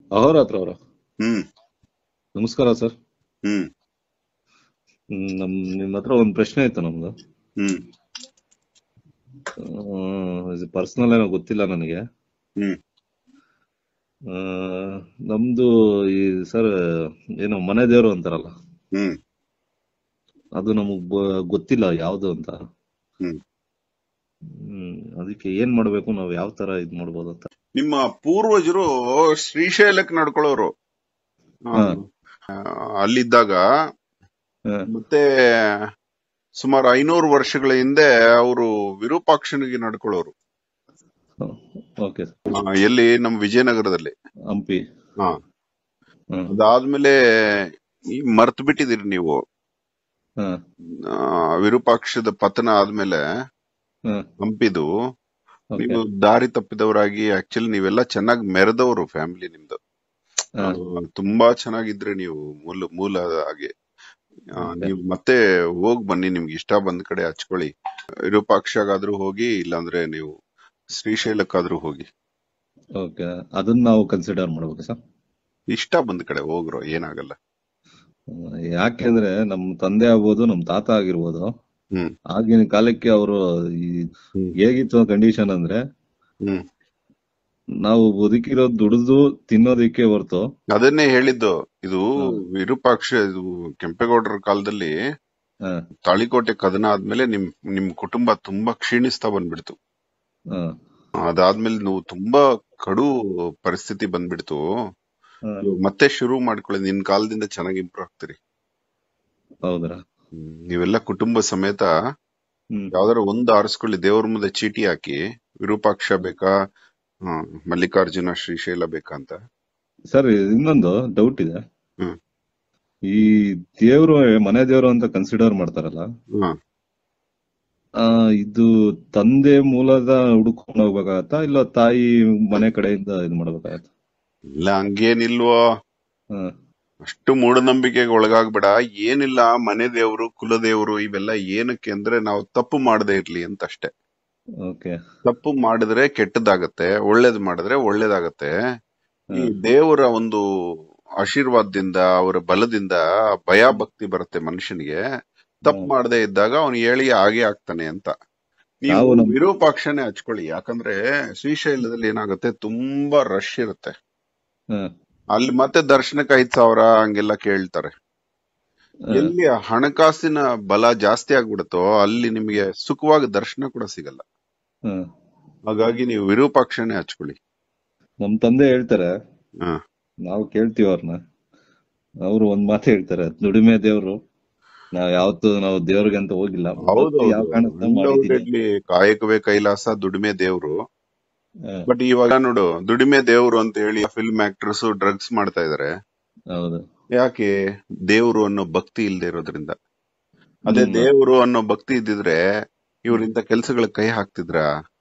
ಅಹೋರಾತ್ರ ಅವರ ಹ್ಮ್ ನಮಸ್ಕಾರ ಸರ್ ಹ್ಮ್ ನಮ್ ನಿಮ್ ಹತ್ರ ಒಂದ್ ಪ್ರಶ್ನೆ ಇತ್ತು ನಮ್ದು ಹ್ಮ್ ಪರ್ಸನಲ್ ಏನೋ ಗೊತ್ತಿಲ್ಲ ನನಗೆ ಹ್ಮ್ ಆ, ನಮ್ದು ಈ ಸರ್ ಏನು ಮನೆ ದೇವರು ಅಂತಾರಲ್ಲ ಹ್ಮ್ ಅದು ನಮಗ್ ಬ- ಗೊತ್ತಿಲ್ಲ ಯಾವ್ದು ಅಂತ ಹ್ಮ್ ಹ್ಮ್ ಅದಕ್ಕೆ ಏನ್ ಮಾಡ್ಬೇಕು ನಾವ್ ಯಾವ ತರ ಇದ್ ಮಾಡ್ಬೋದು ಅಂತ ನಿಮ್ಮ ಪೂರ್ವಜರು ಶ್ರೀಶೈಲಕ್ಕೆ ನಡ್ಕೊಳ್ಳೋರು ಆ, ಹಾ. ಆ, ಅಲ್ಲಿದ್ದಾಗ ಹ, ಮತ್ತೆ ಸುಮಾರು ಐನೂರು ವರ್ಷಗಳ ಹಿಂದೆ ಅವರು ವಿರೂಪಾಕ್ಷನಿಗೆ ನಡ್ಕೊಳ್ಳೋರು ಓಕೆ ಆ, ಎಲ್ಲಿ ನಮ್ಮ ವಿಜಯನಗರದಲ್ಲಿ ಹಂಪಿ ಹಾ ಹ್ಮ್ ಅದಾದ್ಮೇಲೆ ಈ ಮರ್ತ್ ಬಿಟ್ಟಿದ್ದೀರಿ ನೀವು ಹ, ಆ, ವಿರೂಪಾಕ್ಷದ ಪತನ ಆದ್ಮೇಲೆ ಹ, ಹಂಪಿದು ಓಕೆ ನೀವು ದಾರಿ ತಪ್ಪಿದವರಾಗಿ ಆಕ್ಚುಲಿ ನೀವೆಲ್ಲ ಚೆನ್ನಾಗಿ ಮೆರೆದವರು ಫ್ಯಾಮಿಲಿ ನಿಮ್ದು ಹ, ಆ, ತುಂಬಾ ಚೆನ್ನಾಗಿದ್ರೆ ನೀವು ಮೂಲ ಮೂಲ ಹಾಗೆ ಆ, Okay. ನೀವು ಮತ್ತೆ ಹೋಗ್ ಬನ್ನಿ ನಿಮ್ಗೆ ಇಷ್ಟ ಬಂದ ಕಡೆ ಹಚ್ಕೊಳ್ಳಿ ವಿರೂಪಾಕ್ಷಗಾದ್ರೂ ಹೋಗಿ ಇಲ್ಲಾಂದ್ರೆ ನೀವು ಶ್ರೀಶೈಲಕ್ಕಾದ್ರೂ ಹೋಗಿ ಓಕೆ ಅದನ್ನ ನಾವು ಕನ್ಸಿಡರ್ ಮಾಡ್ಬೇಕು ಸರ್ ಇಷ್ಟ ಬಂದ ಕಡೆ ಹೋಗ್ರೋ ಏನಾಗಲ್ಲ ಯಾಕೆಂದ್ರೆ ನಮ್ ತಂದೆ ಆಗ್ಬೋದು ನಮ್ ತಾತ ಆಗಿರ್ಬೋದು ಹ್ಮ್ ಆಗಿನ ಕಾಲಕ್ಕೆ ಅವರು ಈ ಹ್ಮ್. ಹೇಗಿತ್ತು ಕಂಡೀಷನ್ ಅಂದ್ರೆ ಹ್ಮ್ ನಾವು ಬದುಕಿರೋದು ದುಡಿದು ತಿನ್ನೋದಿಕ್ಕೆ ಹೊರ್ತು ಅದನ್ನೇ ಹೇಳಿದ್ದು ಇದು ಹ್ಮ್. ವಿರೂಪಾಕ್ಷ ಇದು ಕೆಂಪೇಗೌಡರ ಕಾಲದಲ್ಲಿ ಹ, ತಾಳಿಕೋಟೆ ಕದನ ಆದ್ಮೇಲೆ ನಿಮ್ ನಿಮ್ ಕುಟುಂಬ ತುಂಬಾ ಕ್ಷೀಣಿಸ್ತಾ ಬಂದ್ಬಿಡ್ತು ಹ, ಅದಾದ್ಮೇಲೆ ನೀವು ತುಂಬಾ ಕಡು ಪರಿಸ್ಥಿತಿ ಬಂದ್ಬಿಡ್ತು ಹ, ಇವಾಗ ಮತ್ತೆ ಶುರು ಮಾಡ್ಕೊಳ್ಳಿ ನಿನ್ ಕಾಲದಿಂದ ಚೆನ್ನಾಗಿ ಇಂಪ್ರೂವ್ ಆಗ್ತೀರಿ ಹೌದ್ರಾ ಹ್ಮ್. ನೀವೆಲ್ಲ ಕುಟುಂಬ ಸಮೇತ ಹ್ಮ್ ಯಾವ್ದಾರ ಒಂದು ಆರಿಸ್ಕೊಳ್ಳಿ ದೇವ್ರ ಮುಂದೆ ಚೀಟಿ ಹಾಕಿ ವಿರೂಪಾಕ್ಷ ಬೇಕಾ ಹ್ಮ್, ಮಲ್ಲಿಕಾರ್ಜುನ ಶ್ರೀಶೈಲ ಬೇಕಾ ಅಂತ ಸರ್ ಇನ್ನೊಂದು ಡೌಟ್ ಇದೆ ಹ್ಮ್. ಈ ದೇವ್ರು ಮನೆ ದೇವ್ರು ಅಂತ ಕನ್ಸಿಡರ್ ಮಾಡ್ತಾರಲ್ಲ ಹ್ಮ್. ಆ ಇದು ತಂದೆ ಮೂಲದ ಹುಡುಕೊಂಡು ಹೋಗ್ಬೇಕಾಗತ್ತಾ ಇಲ್ಲ ತಾಯಿ ಮನೆ ಕಡೆಯಿಂದ ಇದ್ ಮಾಡ್ಬೇಕಾಗತ್ತ ಇಲ್ಲ ಹಂಗೇನಿಲ್ವೋ ಹ ಅಷ್ಟು ಮೂಢನಂಬಿಕೆಗೆ ಒಳಗಾಗ್ಬೇಡ ಏನಿಲ್ಲ ಮನೆ ದೇವ್ರು ಕುಲ ದೇವ್ರು ಇವೆಲ್ಲ ಏನಕ್ಕೆ ಅಂದ್ರೆ ನಾವು ತಪ್ಪು ಮಾಡದೇ ಇರ್ಲಿ ಅಂತ ಅಷ್ಟೇ ಓಕೆ ತಪ್ಪು ಮಾಡಿದ್ರೆ ಕೆಟ್ಟದಾಗತ್ತೆ ಒಳ್ಳೇದ್ ಮಾಡಿದ್ರೆ ಒಳ್ಳೇದಾಗತ್ತೆ ಈ ದೇವರ ಒಂದು ಆಶೀರ್ವಾದದಿಂದ ಅವರ ಬಲದಿಂದ ಭಯ ಭಕ್ತಿ ಬರುತ್ತೆ ಮನುಷ್ಯನಿಗೆ ತಪ್ಪು ಹ್ಮ್. ಮಾಡದೇ ಇದ್ದಾಗ ಅವನು ಹೇಳಿ ಹಾಗೆ ಆಗ್ತಾನೆ ಅಂತ ನೀವು ನಾವು ನಮ್- ವಿರೂಪಾಕ್ಷನೇ ಹಚ್ಕೊಳ್ಳಿ ಯಾಕಂದ್ರೆ ಶ್ರೀಶೈಲದಲ್ಲಿ ಏನಾಗುತ್ತೆ ತುಂಬಾ ರಶ್ ಇರುತ್ತೆ ಹ, ಅಲ್ಲಿ ಮತ್ತೆ ದರ್ಶನಕ್ಕೆ ಐದ್ ಸಾವಿರ ಹಂಗೆಲ್ಲ ಕೇಳ್ತಾರೆ ಹ, ಎಲ್ಲಿ ಹಣಕಾಸಿನ ಬಲ ಜಾಸ್ತಿ ಆಗ್ಬಿಡುತ್ತೋ ಅಲ್ಲಿ ನಿಮಗೆ ಸುಖವಾಗಿ ದರ್ಶನ ಕೂಡ ಸಿಗಲ್ಲ ಹ. ಹಾಗಾಗಿ ನೀವು ವಿರೂಪಾಕ್ಷನೇ ಹಚ್ಕೊಳ್ಳಿ ನಮ್ ತಂದೆ ಹೇಳ್ತಾರೆ ಹ. ನಾವು ಕೇಳ್ತೀವಿ ಅವ್ರನ್ನ ಅವ್ರು ಒಂದ್ ಮಾತು ಹೇಳ್ತಾರೆ ದುಡಿಮೆ ದೇವ್ರು ನಾವ್ ಯಾವತ್ತು ನಾವು ದೇವ್ರಿಗೆ ಅಂತ ಹೋಗಿಲ್ಲ ಭಕ್ತಿ ಯಾವ ಕಾರಣಕ್ಕೂ ಮಾಡಿದೀನಿ Undoubtedly ಕಾಯಕವೇ ಕೈಲಾಸ ದುಡಿಮೆ ದೇವ್ರು ಹ, ಬಟ್ ಇವಾಗ ನೋಡು ದುಡಿಮೆ ದೇವ್ರು ಅಂತ ಹೇಳಿ ಫಿಲ್ಮ್ ಆಕ್ಟರ್ಸ್ ಡ್ರಗ್ಸ್ ಮಾಡ್ತಾ ಇದಾರೆ ಹೌದು ಯಾಕೆ ದೇವ್ರು ಅನ್ನೋ ಭಕ್ತಿ ಇಲ್ದೇ ಇರೋದ್ರಿಂದ ಅದೇ ಹ್ಮ್. ದೇವ್ರು ಅನ್ನೋ ಭಕ್ತಿ ಇದ್ದಿದ್ರೆ ಇವ್ರಿಂತ ಕೆಲ್ಸಗಳ ಕೈ ಹಾಕ್ತಿದ್ರ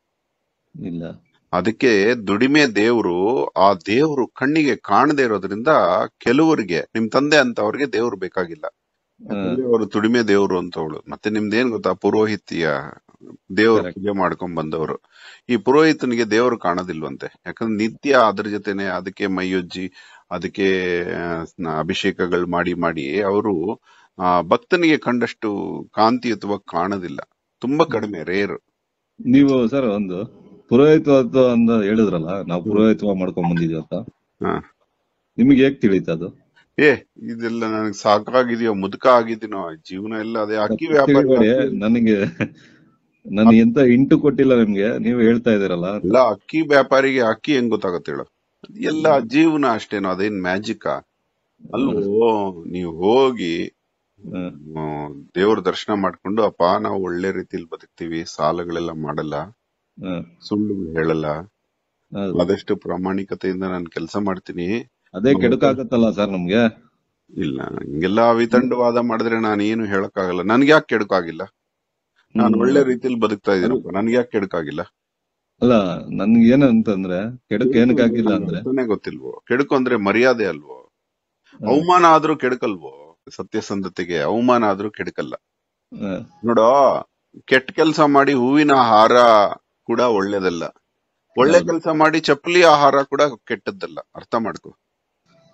ಇಲ್ಲ ಅದಕ್ಕೆ ದುಡಿಮೆ ದೇವ್ರು ಆ ದೇವ್ರು ಕಣ್ಣಿಗೆ ಕಾಣದೇ ಇರೋದ್ರಿಂದ ಕೆಲವರಿಗೆ ನಿಮ್ ತಂದೆ ಅಂತ ಅವ್ರಿಗೆ ದೇವ್ರು ಬೇಕಾಗಿಲ್ಲ ಯಾಕಂದ್ರೆ ಅವರು ದುಡಿಮೆ ದೇವ್ರು ಅಂತ ಅವಳು ಮತ್ತೆ ನಿಮ್ದೇನ್ ಗೊತ್ತಾ ಪುರೋಹಿತಿಯ ದೇವ್ರ Correct. ಪೂಜೆ ಮಾಡ್ಕೊಂಡ್ ಬಂದವರು ಈ ಪುರೋಹಿತನಿಗೆ ದೇವ್ರು ಕಾಣೋದಿಲ್ವಂತೆ ಯಾಕಂದ್ರೆ ನಿತ್ಯ ಅದ್ರ ಜೊತೆನೆ ಅದಕ್ಕೆ ಮೈಯೊಜ್ಜಿ ಅದಕ್ಕೆ ಆ, ಸ್ನ- ಅಭಿಷೇಕಗಳು ಮಾಡಿ ಮಾಡಿ ಅವರು ಆ ಭಕ್ತನಿಗೆ ಕಂಡಷ್ಟು ಕಾಂತಿಯುತವಾಗಿ ಕಾಣೋದಿಲ್ಲ ತುಂಬಾ ಕಡಿಮೆ ರೇರ್ ನೀವು ಸರ್ ಒಂದು ಪುರೋಹಿತವಾದ ಅಂತ ಹೇಳಿದ್ರಲ್ಲ ನಾವು ಪುರೋಹಿತವ ಮಾಡ್ಕೊಂಡ್ ಬಂದಿದೀವಿ ಅಂತ ಹಾ. ನಿಮಗೆ ಹೇಗ್ ತಿಳಿತ ಅದು ಏ ಇದೆಲ್ಲ ನನಗೆ ಸಾಕಾಗಿದೆಯೋ ಮುದುಕ ಆಗಿದ್ದೀನೋ ಜೀವನ ಎಲ್ಲ ಅದೇ ಅಕ್ಕಿ ವ್ಯಾಪಾರ ತಿಳಿಬೇಡಿ ನನಗೆ ನಾನು ಎಂತ ಇಂಟು ಕೊಟ್ಟಿಲ್ಲ ನಿಮ್ಗೆ ನೀವು ಹೇಳ್ತಾ ಇದೀರಲ್ಲ ಎಲ್ಲ ಅಕ್ಕಿ ವ್ಯಾಪಾರಿಗೆ ಅಕ್ಕಿ ಹೆಂಗ್ ಗೊತ್ತಾಗತ್ತೆ ಹೇಳು ಎಲ್ಲ ಜೀವನ ಅಷ್ಟೇನೋ ಅದೇನ್ ಮ್ಯಾಜಿಕ್ ಅಲ್ವೋ ನೀವು ಹೋಗಿ ಹ್ಮ್. ಹ್ಮ್, ದೇವ್ರ ದರ್ಶನ ಮಾಡ್ಕೊಂಡು ಅಪ್ಪ ನಾವು ಒಳ್ಳೆ ರೀತಿಲಿ ಬದುಕ್ತಿವಿ ಸಾಲಗಳೆಲ್ಲ ಮಾಡಲ್ಲ ಹ್ಮ್. ಸುಳ್ಳು ಹೇಳಲ್ಲ ಹೌದು. ಆದಷ್ಟು ಪ್ರಾಮಾಣಿಕತೆಯಿಂದ ನಾನು ಕೆಲಸ ಮಾಡ್ತೀನಿ ಅದೇ ಕೆಡುಕಾಗತ್ತಲ್ಲ ಸರ್ ನಮ್ಗೆ ಇಲ್ಲ ಹಿಂಗೆಲ್ಲ ವಿತಂಡವಾದ ಮಾಡಿದ್ರೆ ನಾನು ಏನು ಹೇಳಕ್ಕಾಗಲ್ಲ ನನ್ಗೆ ಯಾಕೆ ಕೆಡುಕಾಗಿಲ್ಲ ನಾನು ಹ್ಮ್. ಒಳ್ಳೆ ರೀತಿಲಿ ಬದುಕ್ತಾ ಇದ್ದೀನಪ್ಪ ನನ್ಗೆ ಯಾಕೆ ಕೆಡುಕಾಗಿಲ್ಲ ಅಲ್ಲ ನನ್ಗೆ ಏನಂತಂದ್ರೆ ಕೆಡುಕು ಏನಕ್ಕಾಗಿಲ್ಲ ಅಂದ್ರೆ ಅರ್ಥನೇ ಗೊತ್ತಿಲ್ವೋ ಕೆಡುಕು ಅಂದ್ರೆ ಮರ್ಯಾದೆ ಅಲ್ವೋ ಹ್ಮ್. ಅವಮಾನ ಆದ್ರೂ ಕೆಡುಕಲ್ವೋ ಸತ್ಯಸಂಧತೆಗೆ ಅವಮಾನ ಆದ್ರೂ ಕೆಡುಕಲ್ಲ ಹ್ಮ್. ನೋಡೋ ಕೆಟ್ಟ ಕೆಲಸ ಮಾಡಿ ಹೂವಿನ ಹಾರ ಕೂಡ ಒಳ್ಳೇದಲ್ಲ ಒಳ್ಳೆ ಹೌದು. ಕೆಲಸ ಮಾಡಿ ಚಪ್ಪಲಿ ಆಹಾರ ಕೂಡ ಕೆಟ್ಟದ್ದಲ್ಲ ಅರ್ಥ ಮಾಡ್ಕೊ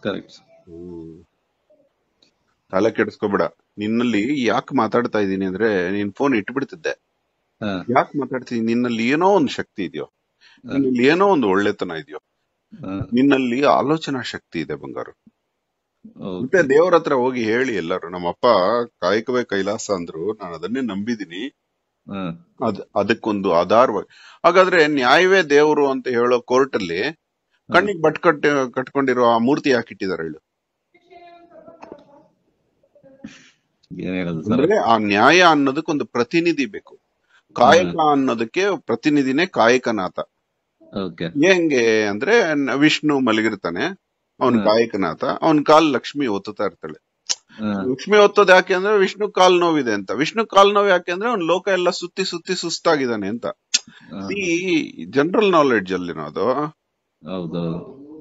ಕರೆಕ್ಟ್ ಹ್ಮ್ ತಲೆ ಕೆಡಿಸ್ಕೋಬೇಡ ನಿನ್ನಲ್ಲಿ ಯಾಕೆ ಮಾತಾಡ್ತಾ ಇದ್ದೀನಿ ಅಂದ್ರೆ ನೀನ್ ಫೋನ್ ಇಟ್ಬಿಡ್ತಿದ್ದೆ ಹಾ ಯಾಕೆ ಮಾತಾಡ್ತೀನಿ ನಿನ್ನಲ್ಲಿ ಏನೋ ಒಂದು ಶಕ್ತಿ ಇದೆಯೋ ನಿನ್ನಲ್ಲಿ ಏನೋ ಒಂದು ಒಳ್ಳೆತನ ಇದೆಯೋ ಹಾ ನಿನ್ನಲ್ಲಿ ಆಲೋಚನಾ ಶಕ್ತಿ ಇದೆ ಬಂಗಾರು ಮತ್ತೆ ಓಕೆ ದೇವ್ರ ಹತ್ರ ಹೋಗಿ ಹೇಳಿ ಎಲ್ಲರೂ ನಮ್ಮಪ್ಪ ಕಾಯಕವೇ ಕೈಲಾಸ ಅಂದ್ರು ನಾನು ಅದನ್ನೇ ನಂಬಿದೀನಿ ಹಾ ಅದ್ ಅದಕ್ಕೊಂದು ಆಧಾರವಾಗಿ ಹಾಗಾದ್ರೆ ನ್ಯಾಯವೇ ದೇವರು ಅಂತ ಹೇಳೋ ಕೋರ್ಟ್ ಅಲ್ಲಿ ಕಣ್ಣಿಗೆ ಬಟ್ ಕಟ್ ಕಟ್ಕೊಂಡಿರೋ ಆ ಮೂರ್ತಿ ಯಾಕೆ ಇಟ್ಟಿದ್ದಾರೆ ಹೇಳು ಏನ್ ಹೇಳೋದು ಸರ್ ಅಂದ್ರೆ ಆ ನ್ಯಾಯ ಅನ್ನೋದಕ್ಕೊಂದು ಪ್ರತಿನಿಧಿ ಬೇಕು ಕಾಯಕ ಅನ್ನೋದಕ್ಕೆ ಪ್ರತಿನಿಧಿನೇ ಕಾಯಕನಾಥ ಓಕೆ ಹೆಂಗೆ ಅಂದ್ರೆ ನ- ವಿಷ್ಣು ಮಲಗಿರ್ತಾನೆ ಅವನ್ ಹ್ಮ್. ಕಾಯಕನಾಥ ಅವನ್ ಕಾಲ್ ಲಕ್ಷ್ಮಿ ಒತ್ತುತ್ತಾ ಇರ್ತಾಳೆ ಲಕ್ಷ್ಮಿ ಒತ್ತೋದ್ ಯಾಕೆ ಅಂದ್ರೆ ವಿಷ್ಣು ಕಾಲ್ ನೋವಿದೆ ಅಂತ ವಿಷ್ಣು ಕಾಲ್ ನೋವು ಯಾಕೆ ಅಂದ್ರೆ ಅವ್ನ್ ಲೋಕ ಎಲ್ಲ ಸುತ್ತಿ ಸುತ್ತಿ ಸುಸ್ತಾಗಿದ್ದಾನೆ ಅಂತ ಈ ಜನರಲ್ ನಾಲೆಡ್ಜ್ ಅಲ್ಲಿ ಅದು ಹೌದೌದು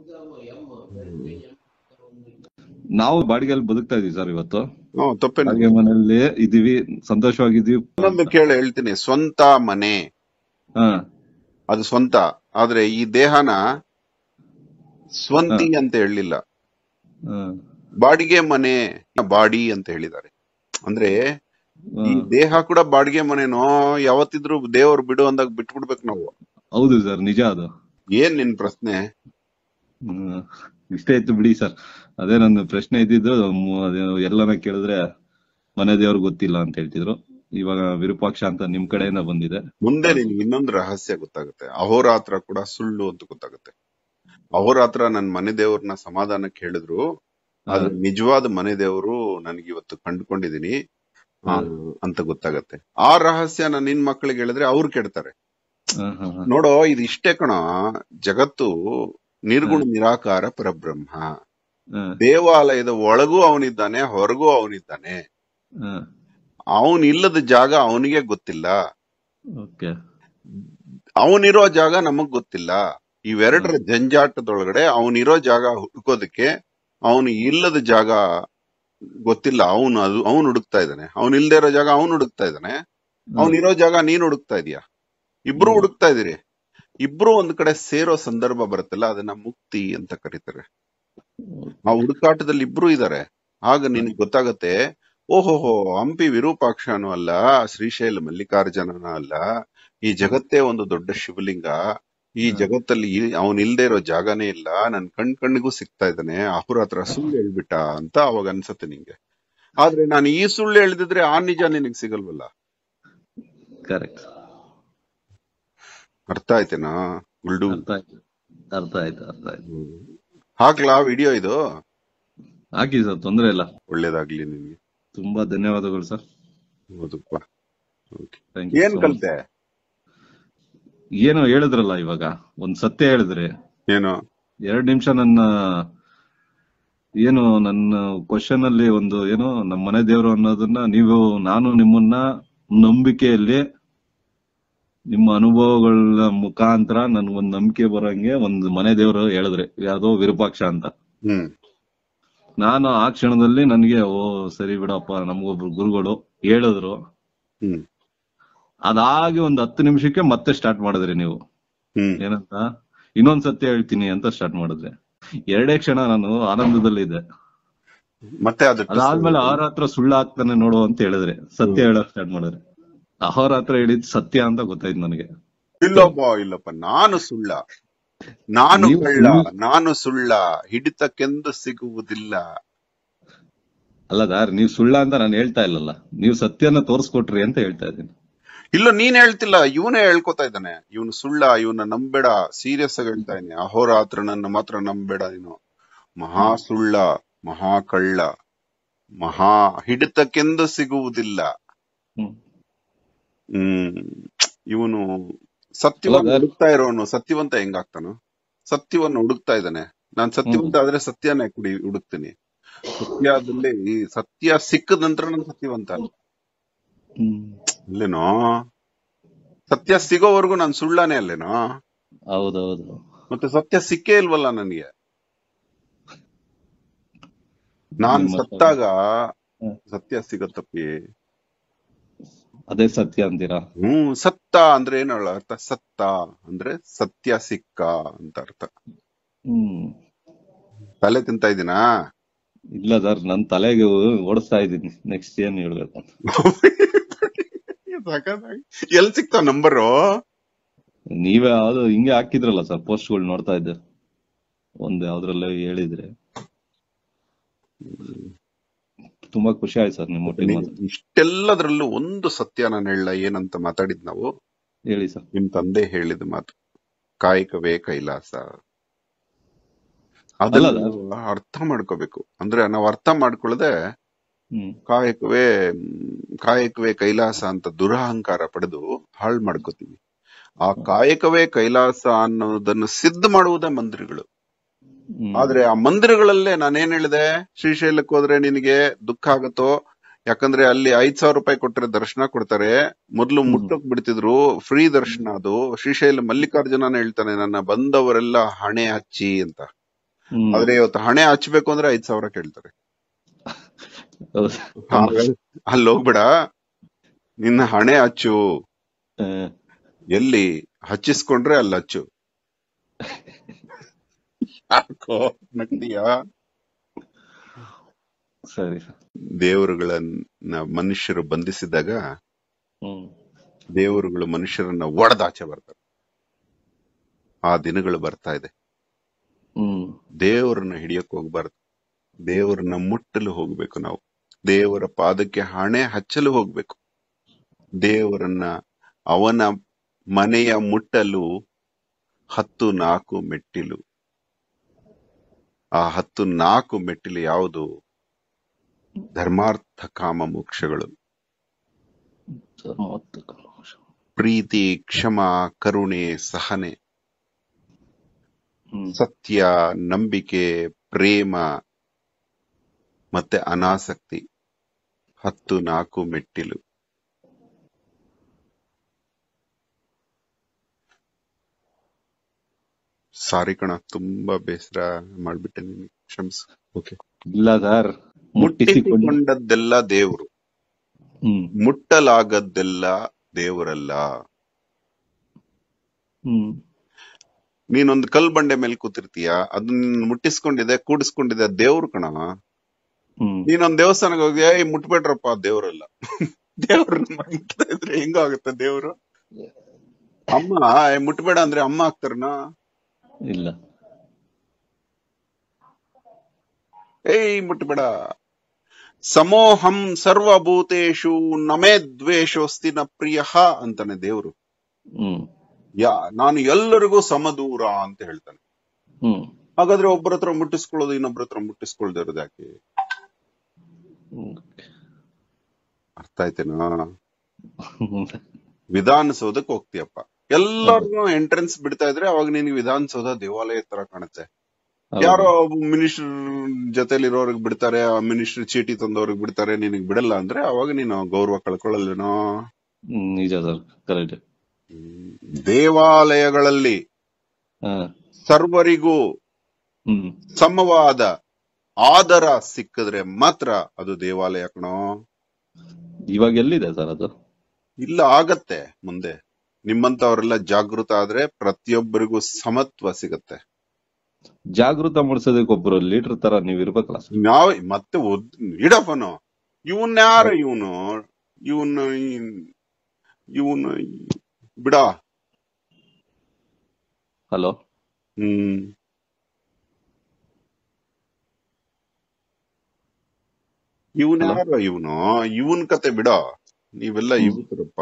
ನಾವು ಬಾಡಿಗೆಯಲ್ಲಿ ಬದುಕ್ತಾ ಇದೀವಿ ಸರ್ ಇವತ್ತು ಹ್ಮ್ ತಪ್ಪೇನು ಬಾಡಿಗೆ ಮನೆಯಲ್ಲಿ ಇದೀವಿ ಸಂತೋಷವಾಗಿದೀವಿ ಇನ್ನೊಂದು ಕೇಳ ಹೇಳ್ತೀನಿ ಸ್ವಂತ ಮನೆ ಹಾ ಅದು ಸ್ವಂತ ಆದ್ರೆ ಈ ದೇಹನ ಸ್ವಂತಿ ಅಂತ ಹೇಳಲಿಲ್ಲ ಹಾ ಬಾಡಿಗೆ ಮನೆ ಬಾಡಿ ಅಂತ ಹೇಳಿದ್ದಾರೆ ಅಂದ್ರೆ ಈ ಹಾ. ದೇಹ ಕೂಡ ಬಾಡಿಗೆ ಮನೆನೋ ಯಾವತ್ತಿದ್ರು ದೇವ್ರು ಬಿಡು ಅಂದಾಗ ಬಿಟ್ಬಿಡ್ಬೇಕು ನಾವು ಹೌದು ಸರ್ ನಿಜ ಅದು ಏನ್ ನಿನ್ ಪ್ರಶ್ನೆ ಹ್ಮ್. ಇಷ್ಟೇ ಇತ್ತು ಬಿಡಿ ಸರ್ ಅದೇ ನನ್ನ ಪ್ರಶ್ನೆ ಇದ್ದಿದ್ದು ಮ್- ಅದೇನೋ ಎಲ್ಲಾನ ಕೇಳಿದ್ರೆ ಮನೆ ದೇವ್ರು ಗೊತ್ತಿಲ್ಲ ಅಂತ ಹೇಳ್ತಿದ್ರು ಇವಾಗ ವಿರೂಪಾಕ್ಷ ಅಂತ ನಿಮ್ ಕಡೆಯಿಂದ ಬಂದಿದೆ ಮುಂದೆ ನಿನ್ಗೆ ಇನ್ನೊಂದು ರಹಸ್ಯ ಗೊತ್ತಾಗುತ್ತೆ ಅಹೋರಾತ್ರ ಕೂಡ ಸುಳ್ಳು ಅಂತ ಗೊತ್ತಾಗುತ್ತೆ ಅಹೋರಾತ್ರ ನನ್ ಮನೆ ದೇವ್ರನ್ನ ಸಮಾಧಾನಕ್ಕೆ ಹೇಳಿದ್ರು ಆದ್ರೆ ನಿಜವಾದ ಮನೆ ದೇವರು ನನಗೆ ಇವತ್ತು ಕಂಡುಕೊಂಡಿದೀನಿ ಆ, ಅಂತ ಗೊತ್ತಾಗತ್ತೆ ಆ ರಹಸ್ಯನ ನಿನ್ ಮಕ್ಕಳಿಗೆ ಹೇಳಿದ್ರೆ ಅವ್ರು ಕೆಡ್ತಾರೆ ಹಾ, ಹಾ, ಹಾ. ನೋಡೋ ಇದು ಇಷ್ಟೇ ಕಣ ಜಗತ್ತು ನಿರ್ಗುಣ ನಿರಾಕಾರ ಪರಬ್ರಹ್ಮ ಹಾ, ದೇವಾಲಯದ ಒಳಗೂ ಅವನಿದ್ದಾನೆ ಹೊರಗೂ ಅವನಿದ್ದಾನೆ ಹಾ. ಅವನ್ ಇಲ್ಲದ ಜಾಗ ಅವನಿಗೆ ಗೊತ್ತಿಲ್ಲ ಓಕೆ ಅವನಿರೋ ಜಾಗ ನಮಗ್ ಗೊತ್ತಿಲ್ಲ ಇವೆರಡರ ಜಂಜಾಟದೊಳಗಡೆ ಅವನಿರೋ ಜಾಗ ಹುಡ್ಕೋದಕ್ಕೆ ಅವನು ಇಲ್ಲದ ಜಾಗ ಗೊತ್ತಿಲ್ಲ ಅವನು ಅದು ಅವನು ಹುಡುಕ್ತಾ ಇದ್ದಾನೆ ಅವನ್ ಇಲ್ದೇ ಇರೋ ಜಾಗ ಅವನು ಹುಡುಕ್ತಾ ಇದ್ದಾನೆ ಅವನಿರೋ ಜಾಗ ನೀನ್ ಹುಡುಕ್ತಾ ಇದೀಯ ಇಬ್ರು ಹುಡುಕ್ತಾ ಇದೀರಿ ಇಬ್ರು ಒಂದ್ ಕಡೆ ಸೇರೋ ಸಂದರ್ಭ ಬರುತ್ತಲ್ಲ ಅದನ್ನ ಮುಕ್ತಿ ಅಂತ ಕರೀತಾರೆ ಆ ಹುಡುಕಾಟದಲ್ಲಿ ಇಬ್ರು ಇದಾರೆ ಆಗ ನಿನಗೆ ಗೊತ್ತಾಗತ್ತೆ ಓಹೋಹೋ ಹಂಪಿ ವಿರೂಪಾಕ್ಷನೂ ಅಲ್ಲ ಶ್ರೀಶೈಲ ಮಲ್ಲಿಕಾರ್ಜುನನ ಅಲ್ಲ ಈ ಜಗತ್ತೇ ಒಂದು ದೊಡ್ಡ ಶಿವಲಿಂಗ ಈ ಹ್ಮ್. ಜಗತ್ತಲ್ಲಿ ಅವನ್ ಇಲ್ದೇ ಇರೋ ಜಾಗನೇ ಇಲ್ಲ ನನ್ ಕಣ್ ಕಣ್ಣಿಗೂ ಸಿಗ್ತಾ ಇದ್ದಾನೆ ಅಹುರ ಹತ್ರ ಸುಳ್ಳು ಹೇಳ್ಬಿಟ್ಟ ಅಂತ ಅವಾಗ ಅನ್ಸತ್ತೆ ನಿಂಗೆ ಆದ್ರೆ ನಾನು ಈ ಸುಳ್ಳು ಹೇಳ್ದಿದ್ರೆ ಆ ನಿಜ ನಿನಗ್ ಸಿಗಲ್ವಲ್ಲ ಕರೆಕ್ಟ್ ಅರ್ಥ ಆಯ್ತೇನಾ ಗುಲ್ಡು ಅರ್ಥ ಆಯ್ತು ಅರ್ಥ ಆಯ್ತು ಅರ್ಥ ಆಯ್ತು ಹಾಕ್ಲಾ ವಿಡಿಯೋ ಇದು ಹಾಕಿ ಸರ್ ತೊಂದ್ರೆ ಇಲ್ಲ ಒಳ್ಳೇದಾಗ್ಲಿ ನಿನ್ಗೆ ತುಂಬಾ ಧನ್ಯವಾದಗಳು ಸರ್ ಹೌದಪ್ಪ Okay. ಥ್ಯಾಂಕ್ ಏನ್ ಯು ಕಲ್ತೆ ಏನೋ ಹೇಳಿದ್ರಲ್ಲ ಇವಾಗ ಒಂದ್ ಸತ್ಯ ಹೇಳಿದ್ರಿ ಏನು ಎರಡ್ ನಿಮಿಷ ನನ್ನ ಏನು ನನ್ನ ಕ್ವಶನ್ ಅಲ್ಲಿ ಒಂದು ಏನು ನಮ್ಮ ಮನೆ ದೇವರು ಅನ್ನೋದನ್ನ ನೀವು ನಾನು ನಿಮ್ಮನ್ನ ನಂಬಿಕೆಯಲ್ಲಿ ನಿಮ್ಮ ಅನುಭವಗಳ ಮುಖಾಂತರ ನನ್ಗೊಂದ್ ನಂಬಿಕೆ ಬರಂಗೆ ಒಂದ್ ಮನೆ ದೇವರು ಹೇಳಿದ್ರಿ ಯಾವ್ದೋ ವಿರೂಪಾಕ್ಷ ಅಂತ ಹ್ಮ್ ನಾನು ಆ ಕ್ಷಣದಲ್ಲಿ ನನ್ಗೆ ಓ ಸರಿ ಬಿಡಪ್ಪ ನಮ್ಗೊಬ್ರು ಗುರುಗಳು ಹೇಳಿದ್ರು ಹ್ಮ್ ಅದಾಗಿ ಒಂದ್ ಹತ್ತು ನಿಮಿಷಕ್ಕೆ ಮತ್ತೆ ಸ್ಟಾರ್ಟ್ ಮಾಡಿದ್ರಿ ನೀವು ಹ್ಮ್ ಏನಂತ ಇನ್ನೊಂದ್ ಸತ್ಯ ಹೇಳ್ತೀನಿ ಅಂತ ಸ್ಟಾರ್ಟ್ ಮಾಡಿದ್ರೆ ಎರಡೇ ಕ್ಷಣ ನಾನು ಆನಂದದಲ್ಲಿದ್ದೆ ಮತ್ತೆ ಅದು ಅದಾದ್ಮೇಲೆ ಅವ್ರ ಹತ್ರ ಸುಳ್ಳು ಆಗ್ತಾನೆ ನೋಡು ಅಂತ ಹೇಳಿದ್ರೆ ಸತ್ಯ ಹೇಳಕ್ ಸ್ಟಾರ್ಟ್ ಮಾಡಿದ್ರೆ ಅವ್ರ ಹತ್ರ ಹೇಳಿದ್ ಸತ್ಯ ಅಂತ ಗೊತ್ತಾಯ್ತು ನನಗೆ ಇಲ್ಲಪ್ಪ ಇಲ್ಲಪ್ಪ ನಾನು ಸುಳ್ಳ ನಾನು ನೀವು ಕಳ್ಳ ಸುಳ್ಳು- ನಾನು ಸುಳ್ಳ ಹಿಡಿತಕ್ಕೆಂದು ಸಿಗುವುದಿಲ್ಲ ಅಲ್ಲ ದಾರ್ ನೀವ್ ಸುಳ್ಳ ಅಂತ ನಾನು ಹೇಳ್ತಾ ಇಲ್ಲಲ್ಲ ನೀವು ಸತ್ಯನ ತೋರ್ಸ್ಕೊಟ್ರಿ ಅಂತ ಹೇಳ್ತಾ ಇದ್ದೀನಿ ಇಲ್ಲ ನೀನ್ ಹೇಳ್ತಿಲ್ಲ ಇವನೇ ಹೇಳ್ಕೊತಾ ಇದ್ದಾನೆ ಇವನು ಸುಳ್ಳ ಇವನ ನಂಬೇಡ ಸೀರಿಯಸ್ ಆಗಿ ಹೇಳ್ತಾ ಇದ್ದೀನಿ ಅಹೋರಾತ್ರನನ್ನ ಮಾತ್ರ ನಂಬೇಡ ನೀನು ಮಹಾ ಸುಳ್ಳ ಮಹಾ ಕಳ್ಳ ಮಹಾ ಹಿಡಿತಕ್ಕೆಂದು ಸಿಗುವುದಿಲ್ಲ ಹ್ಮ್ ಹ್ಮ್ ಇವನು ಸತ್ಯವನ್ನು ಅಲ್ಲ, ಹುಡುಕ್ತಾ ಇರೋನು ಸತ್ಯವಂತ ಹೆಂಗಾಗ್ತಾನು ಸತ್ಯವನ್ನು ಹುಡುಕ್ತಾ ಇದ್ದಾನೆ ನಾನ್ ಸತ್ಯವಂತ ಆದ್ರೆ ಸತ್ಯನೇ ಕುಡಿ ಹುಡುಕ್ತೀನಿ ಸತ್ಯದಲ್ಲಿ ಈ ಸತ್ಯ ಸಿಕ್ಕದ ನಂತರ ನಾನು ಸತ್ಯವಂತ ಅಲ್ಲ. ಹ್ಮ್ ಅಲ್ಲೇನೋ ಸತ್ಯ ಸಿಗೋವರೆಗೂ ನಾನು ಸುಳ್ಳಾನೇ ಅಲ್ಲೇನೋ ಹೌದೌದು ಮತ್ತೆ ಸತ್ಯ ಸಿಕ್ಕೇ ಇಲ್ವಲ್ಲ ನನಗೆ ನಾನ್ ನಿಮ್ಮ ಸತ್ತಾಗ ಹ್ಮ್. ಸತ್ಯ ಸಿಗತ್ತಪ್ಪಿ ಅದೇ ಸತ್ಯ ಅಂತೀರಾ ಹ್ಮ್ ಸತ್ತ ಅಂದ್ರೆ ಏನು ಹೇಳ ಅರ್ಥ ಸತ್ತ ಅಂದ್ರೆ ಸತ್ಯ ಸಿಕ್ಕ ಅಂತ ಅರ್ಥ ಹ್ಮ್ ತಲೆ ತಿಂತಾ ಇದೀನಾ ಇಲ್ಲ ಸರ್ ನನ್ ತಲೆಗೆ ಓಡಿಸ್ತಾ ಇದ್ದೀನಿ ನೆಕ್ಸ್ಟ್ ಏನ್ ಹೇಳ್ಬೇಕು ಅಂತ ಸಖತ್ತಾಗಿ. ಎಲ್ ಸಿಕ್ತಾವ ನಂಬರು ನೀವೇ ಅದು ಹಿಂಗೆ ಹಾಕಿದ್ರಲ್ಲ ಸರ್ ಪೋಸ್ಟ್ಗಳು ನೋಡ್ತಾ ಇದ್ದೆ ಒಂದ್ ಯಾವ್ದ್ರಲ್ಲ ಹೇಳಿದ್ರೆ ತುಂಬಾ ಖುಷಿ ಆಯ್ತು ಸರ್ ನಿಮ್ ಒಟ್ಟಿಗೆ ಮಾತಾಡಿ ಇಷ್ಟೆಲ್ಲದ್ರಲ್ಲೂ ಒಂದು ಸತ್ಯ ನಾನು ಹೇಳ ಏನಂತ ಮಾತಾಡಿದ್ ನಾವು ಹೇಳಿ ಸರ್ ನಿಮ್ ತಂದೆ ಹೇಳಿದ ಮಾತು ಕಾಯಕವೇ ಕೈಲಾಸ ಅದನ್ನ ಅಲ್ಲ ನಾವು ಅರ್ಥ ಮಾಡ್ಕೋಬೇಕು ಅಂದ್ರೆ ನಾವು ಅರ್ಥ ಮಾಡ್ಕೊಳ್ಳದೆ ಹ್ಮ್ ಕಾಯಕವೇ ಮ್, ಕಾಯಕವೇ ಕೈಲಾಸ ಅಂತ ದುರಹಂಕಾರ ಪಡೆದು ಹಾಳು ಮಾಡ್ಕೋತೀವಿ ಆ ಕಾಯಕವೇ ಕೈಲಾಸ ಅನ್ನೋದನ್ನು ಸಿದ್ಧ ಮಾಡುವುದೇ ಮಂದಿರಗಳು ಹ್ಮ್ ಆದ್ರೆ ಆ ಮಂದಿರಗಳಲ್ಲೇ ನಾನೇನ್ ಹೇಳಿದೆ ಶ್ರೀಶೈಲಕ್ಕೆ ಹೋದ್ರೆ ನಿನಗೆ ದುಃಖ ಆಗತ್ತೋ ಯಾಕಂದ್ರೆ ಅಲ್ಲಿ ಐದ್ ಸಾವಿರ ರೂಪಾಯಿ ಕೊಟ್ರೆ ದರ್ಶನ ಕೊಡ್ತಾರೆ ಮೊದ್ಲು ಹ್ಮ್. ಮುಟ್ಟಕ್ ಬಿಡ್ತಿದ್ರು ಫ್ರೀ ದರ್ಶನ ಅದು ಶ್ರೀಶೈಲ ಮಲ್ಲಿಕಾರ್ಜುನನೇ ಹೇಳ್ತಾನೆ ನನ್ನ ಬಂದವರೆಲ್ಲ ಹಣೆ ಹಚ್ಚಿ ಅಂತ ಹ್ಮ್ ಆದ್ರೆ ಇವತ್ತು ಹಣೆ ಹಚ್ಬೇಕು ಅಂದ್ರೆ ಐದ್ ಸಾವಿರ ಕೇಳ್ತಾರೆ ಹೌದು. ಹಾಗಾಗಿ ಅಲ್ಲಿ ಹೋಗ್ಬೇಡ ನಿನ್ನ ಹಣೆ ಹಚ್ಚು ಆ, ಎಲ್ಲಿ ಹಚ್ಚಿಸ್ಕೊಂಡ್ರೆ ಅಲ್ಲಿ ಹಚ್ಚು ಯಾಕೋ ನಗ್ತೀಯಾ ಸರಿ ಸರ್ ದೇವರುಗಳನ್ನ ಮನುಷ್ಯರು ಬಂಧಿಸಿದಾಗ ಹ್ಮ್ ದೇವರುಗಳು ಮನುಷ್ಯರನ್ನ ಒಡೆದಾಚೆ ಬರ್ತಾರೆ ಆ ದಿನಗಳು ಬರ್ತಾ ಇದೆ ಹ್ಮ್ ದೇವರನ್ನ ಹಿಡಿಯಕ್ ಹೋಗ್ಬಾರ್ದು ದೇವರನ್ನ ಮುಟ್ಟಲು ಹೋಗ್ಬೇಕು ನಾವು ದೇವರ ಪಾದಕ್ಕೆ ಹಣೆ ಹಚ್ಚಲು ಹೋಗ್ಬೇಕು ದೇವರನ್ನ ಅವನ ಮನೆಯ ಮುಟ್ಟಲು ಹತ್ತು ನಾಲ್ಕು ಮೆಟ್ಟಿಲು ಆ ಹತ್ತು ನಾಲ್ಕು ಮೆಟ್ಟಿಲು ಯಾವುದು ಧರ್ಮಾರ್ಥ ಕಾಮ ಮೋಕ್ಷಗಳು ಸರ್ ಮೂವತ್ತು ನಿಮಿಷ. ಪ್ರೀತಿ ಕ್ಷಮ ಕರುಣೆ ಸಹನೆ ಹ್ಮ್ ಸತ್ಯ ನಂಬಿಕೆ ಪ್ರೇಮ ಮತ್ತೆ ಅನಾಸಕ್ತಿ ಹತ್ತು ನಾಲ್ಕು ಮೆಟ್ಟಿಲು ಸಾರಿ ಕಣ ತುಂಬಾ ಬೇಸರ ಮಾಡ್ಬಿಟ್ಟೆ ನೀನು ಕ್ಷಮಿಸು ಓಕೆ ಇಲ್ಲ ಸರ್ ಮುಟ್ಟಿಸಿಕೊಂಡು ಮುಟ್ಟಿಸಿಕೊಂಡದ್ದೆಲ್ಲ ದೇವರು ಹ್ಮ್ ಮುಟ್ಟಲಾಗದ್ದೆಲ್ಲ ದೇವರಲ್ಲ ಹ್ಮ್ ನೀನೊಂದು ಕಲ್ ಬಂಡೆ ಮೇಲೆ ಕೂತಿರ್ತೀಯ ಅದನ್ನ ಮುಟ್ಟಿಸ್ಕೊಂಡಿದೆ ಕೂಡಿಸ್ಕೊಂಡಿದೆ ದೇವ್ರು ಕಣ ಹ್ಮ್ ನೀನೊಂದ್ ದೇವಸ್ಥಾನಕ್ಕೆ ಹೋಗಿ ಏಯ್ ಮುಟ್ಬೇಡ್ರಪ್ಪ ದೇವ್ರಲ್ಲ ದೇವ್ರನ್ನ ಮುಟ್ತಾ ಇದ್ರೆ ಹೆಂಗಾಗುತ್ತೆ ದೇವ್ರು ಅಮ್ಮ ಏ, ಮುಟ್ಬೇಡ ಅಂದ್ರೆ ಅಮ್ಮ ಆಗ್ತಾರನ ಇಲ್ಲ ಏಯ್ ಮುಟ್ಬೇಡ ಸಮೋಹಂ ಸರ್ವಭೂತೇಶು ನಮೇ ದ್ವೇಷೋಸ್ತಿ ನ ಪ್ರಿಯ ಅಂತಾನೆ ದೇವ್ರು ಹ್ಮ್ ಯಾ ನಾನು ಎಲ್ಲರಿಗೂ ಸಮದೂರ ಅಂತ ಹೇಳ್ತಾನೆ ಹ್ಮ್ ಹಾಗಾದ್ರೆ ಒಬ್ಬರ ಹತ್ರ ಮುಟ್ಟಿಸ್ಕೊಳ್ಳೋದು ಇನ್ನೊಬ್ಬರ ಹತ್ರ ಮುಟ್ಟಿಸ್ಕೊಳ್ದೇ ಇರೋದು ಯಾಕೆ ಹ್ಮ್. ಅರ್ಥ ಆಯ್ತೇನಾ ಹ್ಮ್. ವಿಧಾನಸೌಧಕ್ಕೆ ಹೋಗ್ತೀಯಪ್ಪ ಎಲ್ಲರಿಗೂ ಎಂಟ್ರೆನ್ಸ್ ಬಿಡ್ತಾ ಇದ್ರೆ ಅವಾಗ ನಿನ್ಗೆ ವಿಧಾನಸೌಧ ದೇವಾಲಯ ತರ ಕಾಣುತ್ತೆ ಹೌದು. ಯಾರೋ ಮಿನಿಸ್ಟರ್ ಜೊತೆಲಿರೋರ್ಗ್ ಬಿಡ್ತಾರೆ ಆ ಮಿನಿಸ್ಟರ್ ಚೀಟಿ ತಂದವ್ರಿಗೆ ಬಿಡ್ತಾರೆ ನಿನಗ್ ಬಿಡಲ್ಲ ಅಂದ್ರೆ ಅವಾಗ ನೀನು ಗೌರವ ಕಳ್ಕೊಳ್ಳಲ್ಲೇನೋ ಹ್ಮ್, ನಿಜ ಸರ್ ಕರೆಕ್ಟ್ ದೇವಾಲಯಗಳಲ್ಲಿ ಹಾ ಸರ್ವರಿಗೂ ಹ್ಮ್ ಸಮವಾದ ಆದರ ಸಿಕ್ಕಿದ್ರೆ ಮಾತ್ರ ಅದು ದೇವಾಲಯ ಕಣೋ ಇವಾಗ ಎಲ್ಲಿದೆ ಸರ್ ಅದು ಇಲ್ಲ ಆಗತ್ತೆ ಮುಂದೆ ನಿಮ್ಮಂತವರೆಲ್ಲ ಜಾಗೃತ ಆದ್ರೆ ಪ್ರತಿಯೊಬ್ಬರಿಗೂ ಸಮತ್ವ ಸಿಗತ್ತೆ ಜಾಗೃತ ಮೂಡಿಸೋದಕ್ಕೆ ಒಬ್ರು ಲೀಡರ್ ತರ ನೀವ್ ಇರ್ಬೇಕಲ್ಲ ಸರ್ ನಾವ್ ಮತ್ತೆ ಇಡಫನು ಇವನ್ ಯಾರ ಇವನು ಇವನು ಇವನು ಬಿಡ ಹಲೋ ಹ್ಮ್ ಇವನ್ Hello? ಯಾರ ಇವನು ಇವನ್ ಕತೆ ಬಿಡ ನೀವೆಲ್ಲ ಹ್ಮ್. ಯುವಕರಪ್ಪ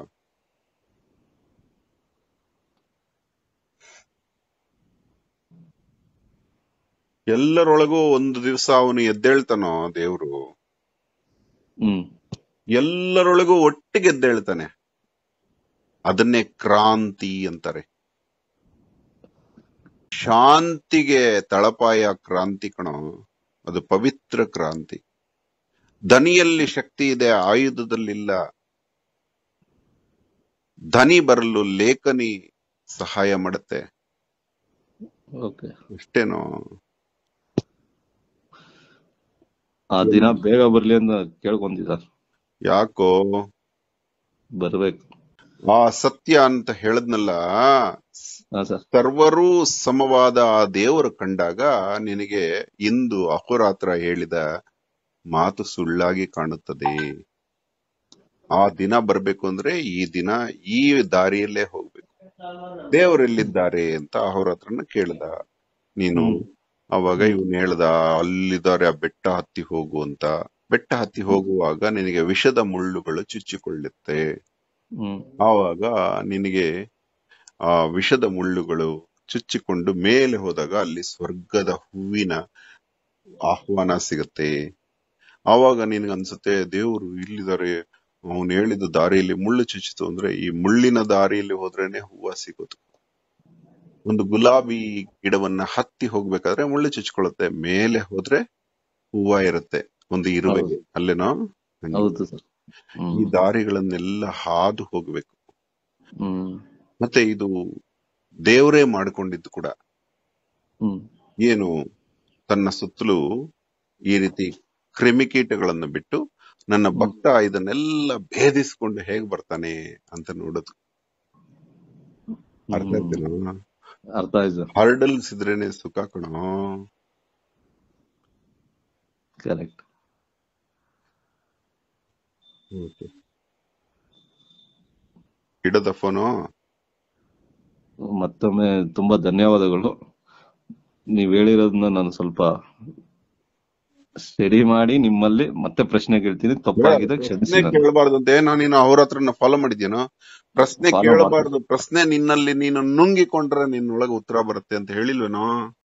ಎಲ್ಲರೊಳಗೂ ಒಂದು ದಿವಸ ಅವನು ಎದ್ದೇಳ್ತಾನೋ ದೇವ್ರು ಹ್ಮ್ ಎಲ್ಲರೊಳಗೂ ಒಟ್ಟಿಗೆ ಎದ್ದೇಳ್ತಾನೆ ಅದನ್ನೇ ಕ್ರಾಂತಿ ಅಂತಾರೆ ಶಾಂತಿಗೆ ತಳಪಾಯ ಕ್ರಾಂತಿ ಕಣೋ ಅದು ಪವಿತ್ರ ಕ್ರಾಂತಿ ದನಿಯಲ್ಲಿ ಶಕ್ತಿ ಇದೆ ಆಯುಧದಲ್ಲಿಲ್ಲ ಧನಿ ಬರಲು ಲೇಖನಿ ಸಹಾಯ ಮಾಡುತ್ತೆ ಓಕೆ ಅಷ್ಟೇನೋ ಆ ದಿನ ಬೇಗ ಬರ್ಲಿ ಅಂತ ಕೇಳ್ಕೊಂಡಿ ಸರ್ ಯಾಕೋ ಬರ್ಬೇಕು ಆ ಸತ್ಯ ಅಂತ ಹೇಳದ್ನಲ್ಲ ಹಾ ಸರ್ ಸರ್ವರೂ ಸಮವಾದ ಆ ದೇವರು ಕಂಡಾಗ ನಿನಗೆ ಇಂದು ಅಹೋರಾತ್ರ ಹೇಳಿದ ಮಾತು ಸುಳ್ಳಾಗಿ ಕಾಣುತ್ತದೆ ಆ ದಿನ ಬರ್ಬೇಕು ಅಂದ್ರೆ ಈ ದಿನ ಈ ದಾರಿಯಲ್ಲೇ ಹೋಗ್ಬೇಕು ದೇವರೆಲ್ಲಿದ್ದಾರೆ ಅಂತ ಅಹೋರಾತ್ರನ ಕೇಳ್ದ ನೀನು ಹ್ಮ್ ಅವಾಗ ಇವನ್ ಹೇಳ್ದ ಅಲ್ಲಿದ್ದಾರೆ ಆ ಬೆಟ್ಟ ಹತ್ತಿ ಹೋಗು ಅಂತ ಬೆಟ್ಟ ಹತ್ತಿ ಹೋಗುವಾಗ ನಿನಗೆ ವಿಷದ ಮುಳ್ಳುಗಳು ಚುಚ್ಚಿಕೊಳ್ಳುತ್ತೆ ಹ್ಮ್ ಆವಾಗ ನಿನಗೆ ಆ ವಿಷದ ಮುಳ್ಳುಗಳು ಚುಚ್ಚಿಕೊಂಡು ಮೇಲೆ ಹೋದಾಗ ಅಲ್ಲಿ ಸ್ವರ್ಗದ ಹೂವಿನ ಆಹ್ವಾನ ಸಿಗತ್ತೆ ಆವಾಗ ನಿನಗೆ ಅನ್ಸುತ್ತೆ ದೇವರು ಇಲ್ಲಿದ್ದಾರೆ ಅವನು ಹೇಳಿದ ದಾರಿಯಲ್ಲಿ ಮುಳ್ಳು ಚುಚ್ಚಿತು ಅಂದ್ರೆ ಈ ಮುಳ್ಳಿನ ದಾರಿಯಲ್ಲಿ ಹೋದ್ರೇನೆ ಹೂವ ಸಿಗೋದು ಒಂದು ಗುಲಾಬಿ ಗಿಡವನ್ನ ಹತ್ತಿ ಹೋಗ್ಬೇಕಾದ್ರೆ ಮುಳ್ಳು ಚುಚ್ಕೊಳ್ಳುತ್ತೆ ಮೇಲೆ ಹೋದ್ರೆ ಹೂವ ಇರುತ್ತೆ ಒಂದು ಇರುವೆಗೆ ಹೌದು ಅಲ್ಲೇನೋ ಹಂಗೆ. ಹೌದು ಸರ್ ಈ ಹ್ಮ್ ದಾರಿಗಳನ್ನೆಲ್ಲ ಹಾದು ಹೋಗ್ಬೇಕು ಹ್ಮ್ ಮತ್ತೆ ಇದು ದೇವರೇ ಮಾಡಿಕೊಂಡಿದ್ದು ಕೂಡ ಹ್ಮ್ ಏನು ತನ್ನ ಸುತ್ತಲೂ ಈ ರೀತಿ ಕ್ರಿಮಿಕೀಟಗಳನ್ನು ಬಿಟ್ಟು ನನ್ನ ಹ್ಮ್ ಭಕ್ತ ಇದನ್ನೆಲ್ಲ ಭೇದಿಸ್ಕೊಂಡು ಹೇಗ್ ಬರ್ತಾನೆ ಅಂತ ನೋಡೋದು ಅರ್ಥ ಹ್ಮ್ ಆಯ್ತೇನೋ ಅರ್ಥ ಆಯ್ತು ಸರ್ ಹರ್ಡಲ್ಸ್ ಇದ್ರೇನೆ ಸುಖ ಕಣೋ ಕರೆಕ್ಟ್ Okay. ಇಡದ ಫೋನು ಮತ್ತೊಮ್ಮೆ ತುಂಬಾ ಧನ್ಯವಾದಗಳು ನೀವ್ ಹೇಳಿರೋದನ್ನ ನಾನು ಸ್ವಲ್ಪ ಸ್ಟಡಿ ಮಾಡಿ ನಿಮ್ಮಲ್ಲಿ ಮತ್ತೆ ಪ್ರಶ್ನೆ ಕೇಳ್ತೀನಿ ತಪ್ಪಾಗಿದೆ ಕ್ಷಮಿಸಿ ಪ್ರಶ್ನೆ ನಾನು ಕೇಳಬಾರ್ದಂತೆ ನಾನು ನೀನು ಅವ್ರ ಹತ್ರನ ಫಾಲೋ ಮಾಡಿದ್ಯೇನೋ ಪ್ರಶ್ನೆ ಫಾಲೋ ಮಾಡ್ತೀನಿ ಕೇಳಬಾರ್ದು ಪ್ರಶ್ನೆ ನಿನ್ನಲ್ಲಿ ನೀನು ನುಂಗಿಕೊಂಡ್ರೆ ನಿನ್ನೊಳಗೆ ಉತ್ತರ ಬರುತ್ತೆ ಅಂತ ಹೇಳಿಲ್ವೇನೋ